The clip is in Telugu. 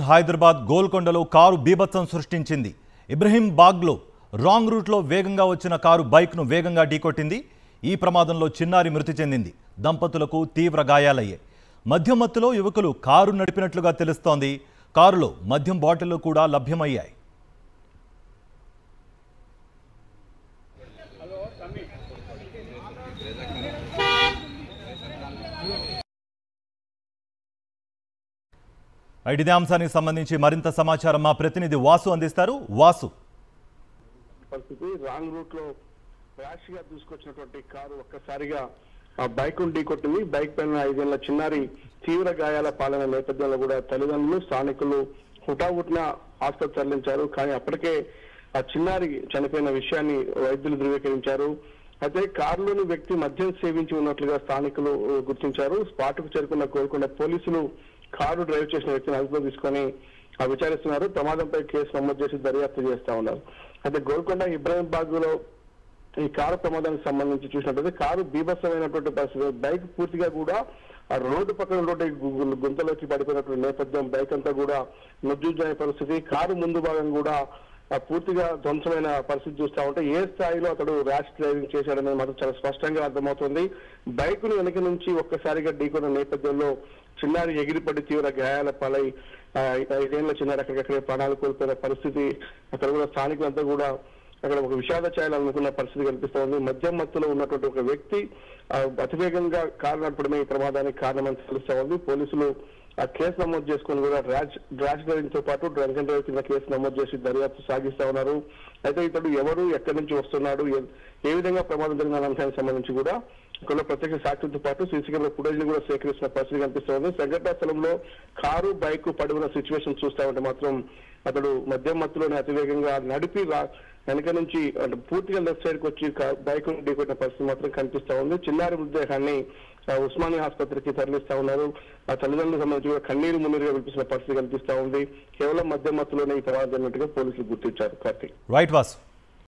హైదరాబాద్ గోల్కొండలో కారు బీభత్సం సృష్టించింది ఇబ్రహీం బాగ్లో రాంగ్ రూట్లో వేగంగా వచ్చిన కారు బైక్ను వేగంగా ఢీకొట్టింది ఈ ప్రమాదంలో చిన్నారి మృతి చెందింది దంపతులకు తీవ్ర గాయాలయ్యాయి మద్యం మత్తులో యువకులు కారు నడిపినట్లుగా తెలుస్తోంది కారులో మద్యం బాటిళ్లు కూడా లభ్యమయ్యాయి రైట్, ఇదే అంశానికి సంబంధించి మరింత సమాచారం మా ప్రతినిధి వాసు అందిస్తారు వాసు పరిస్థితి రాంగ్ రూట్ లో ర్యాష్ గా దూసుకొచ్చినటువంటి కారు ఒక్కసారిగా ఆ బైక్ ఢీ కొట్టింది బైక్ పైన ఐదేళ్ల చిన్నారి తీవ్ర గాయాల పాలన నేపథ్యంలో కూడా తల్లిదండ్రులు స్థానికులు హుటాహుటిన ఆసుపత్రి తరలించారు కానీ అప్పటికే ఆ చిన్నారి చనిపోయిన విషయాన్ని వైద్యులు ధృవీకరించారు అయితే కారులోని వ్యక్తి మద్యం సేవించి ఉన్నట్లుగా స్థానికులు గుర్తించారు స్పాట్ కు చేరుకున్న కోరుకున్న పోలీసులు కారు డ్రైవ్ చేసిన వ్యక్తిని అదుపులో తీసుకొని ఆ విచారిస్తున్నారు ప్రమాదంపై కేసు నమోదు చేసి దర్యాప్తు చేస్తా ఉన్నారు అయితే గోల్కొండ ఇబ్రాహీంబాగ్ లో ఈ కారు ప్రమాదానికి సంబంధించి చూసినట్లయితే కారు బీభత్సమైనటువంటి పరిస్థితి బైక్ పూర్తిగా కూడా ఆ రోడ్డు పక్కన ఉన్నటువంటి గు- గుంతలోకి పడిపోయినటువంటి నేపథ్యం బైక్ అంతా కూడా నుజ్జుజైన పరిస్థితి కారు ముందు భాగం కూడా ఆ పూర్తిగా ధ్వంసమైన పరిస్థితి చూస్తా ఉంటే ఏ స్థాయిలో అతడు ర్యాష్ డ్రైవింగ్ చేశాడనేది మాత్రం చాలా స్పష్టంగా అర్థమవుతుంది బైక్ ను వెనక నుంచి ఒక్కసారిగా ఢీకొన్న నేపథ్యంలో చిన్నారి ఎగిరిపడి తీవ్ర గాయాల పాలై ఆ, ఐదేళ్ల చిన్నారి అక్కడికక్కడే ప్రాణాలు కోల్పోయిన పరిస్థితి అక్కడ కూడా స్థానికులంతా కూడా అక్కడ ఒక విషాద ఛాయలు అనుకున్న పరిస్థితి కనిపిస్తోంది మద్యం మత్తులో ఉన్నటువంటి ఒక వ్యక్తి ఆ, అతివేగంగా కారు నడపడమే ఈ ప్రమాదానికి కారణమని తెలుస్తా ఉంది పోలీసులు ఆ కేసు నమోదు చేసుకుని కూడా ర్యాష్ ర్యాష్ డ్రైవింగ్ తో పాటు డ్రంక్ అండ్ డ్రైవ్ కింద కేసు నమోదు చేసి దర్యాప్తు సాగిస్తా ఉన్నారు అయితే ఇతడు ఎవరు ఎక్కడి నుంచి వస్తున్నాడు ఏ- ఏ విధంగా ప్రమాదం జరిగిన అంశానికి సంబంధించి కూడా ఇక్కడ ప్రత్యక్ష సాక్ష్యంతో పాటు సీసీ కెమెరా ఫుటేజ్ ని కూడా సేకరిస్తున్న పరిస్థితి కనిపిస్తోంది సంఘటనా స్థలంలో కారు బైక్ పడి ఉన్న సిచ్యువేషన్ చూస్తా ఉంటే మాత్రం అతడు మద్యం మత్తులోనే అతివేగంగా నడిపి రా- వెనక నుంచి అంటే పూర్తిగా లెఫ్ట్ సైడ్ కి వచ్చి బైక్ ఢీకొట్టిన పరిస్థితి మాత్రం కనిపిస్తా ఉంది చిన్నారి మృతదేహాన్ని ఆ, ఉస్మానియా ఆసుపత్రికి తరలిస్తా ఉన్నారు ఆ తల్లిదండ్రులకు సంబంధించి కూడా కన్నీరు మున్నీరుగా వినిపిస్తున్న పరిస్థితి కనిపిస్తా ఉంది కేవలం మద్యం మత్తులోనే ఈ ప్రమాదం జరిగినట్టుగా పోలీసులు గుర్తించారు కార్తీక్ రైట్ వాసు